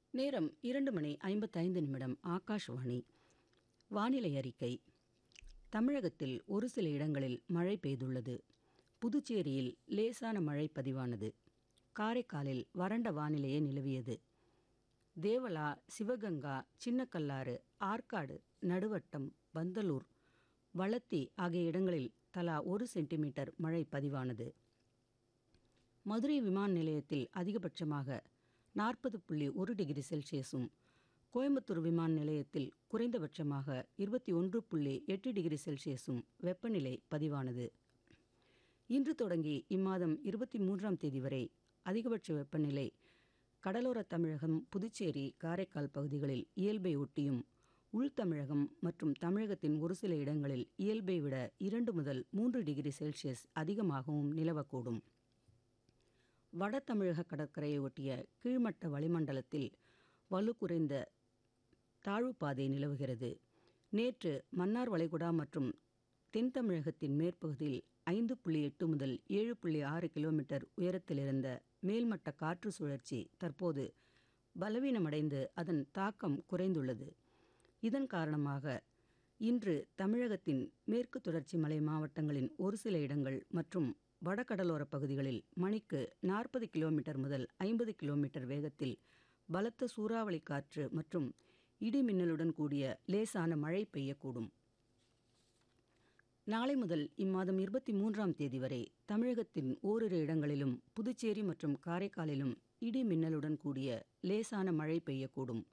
நேரம் இரண்டு மணி ஐம்பத்தைந்து நிமிடம் ஆகாஷ்வாணி வானிலை அறிக்கை தமிழகத்தில் ஒரு சில இடங்களில் மழை பெய்துள்ளது புதுச்சேரியில் லேசான மழை பதிவானது காரைக்காலில் வறண்ட வானிலையே நிலவியது தேவலா சிவகங்கா சின்னக்கல்லாறு ஆற்காடு நடுவட்டம் பந்தலூர் வளத்தி ஆகிய இடங்களில் தலா ஒரு சென்டிமீட்டர் மழை பதிவானது மதுரை விமான நிலையத்தில் அதிகபட்சமாக நாற்பது புள்ளி ஒரு டிகிரி செல்சியஸும் கோயம்புத்தூர் விமான நிலையத்தில் குறைந்தபட்சமாக இருபத்தி ஒன்று புள்ளி எட்டு டிகிரி செல்சியஸும் வெப்பநிலை பதிவானது இன்று தொடங்கி இம்மாதம் இருபத்தி மூன்றாம் தேதி வரை அதிகபட்ச வெப்பநிலை கடலோர தமிழகம் புதுச்சேரி காரைக்கால் பகுதிகளில் இயல்பை ஒட்டியும் உள் தமிழகம் மற்றும் தமிழகத்தின் ஒரு சில இடங்களில் இயல்பை விட இரண்டு முதல் மூன்று டிகிரி செல்சியஸ் அதிகமாகவும் நிலவக்கூடும் வட தமிழக கடற்கரையை ஒட்டிய கீழ்மட்ட வளிமண்டலத்தில் வலு குறைந்த தாழ்வுப்பாதை நிலவுகிறது நேற்று மன்னார் வளைகுடா மற்றும் தென் தமிழகத்தின் மேற்பகுதியில் ஐந்து புள்ளி எட்டு முதல் ஏழு புள்ளி ஆறு கிலோமீட்டர் உயரத்தில் இருந்த மேல்மட்ட காற்று சுழற்சி தற்போது பலவீனமடைந்து அதன் தாக்கம் குறைந்துள்ளது இதன் காரணமாக இன்று தமிழகத்தின் மேற்கு தொடர்ச்சி மலை மாவட்டங்களின் ஒரு சில இடங்கள் மற்றும் வடகடலோர பகுதிகளில் மணிக்கு நாற்பது கிலோமீட்டர் முதல் ஐம்பது கிலோமீட்டர் வேகத்தில் பலத்த சூறாவளி காற்று மற்றும் இடி மின்னலுடன் கூடிய லேசான மழை பெய்யக்கூடும் நாளை முதல் இம்மாதம் இருபத்தி மூன்றாம் தேதி வரை தமிழகத்தின் ஓரிரு இடங்களிலும் புதுச்சேரி மற்றும் காரைக்காலிலும் இடி மின்னலுடன் கூடிய லேசான மழை பெய்யக்கூடும்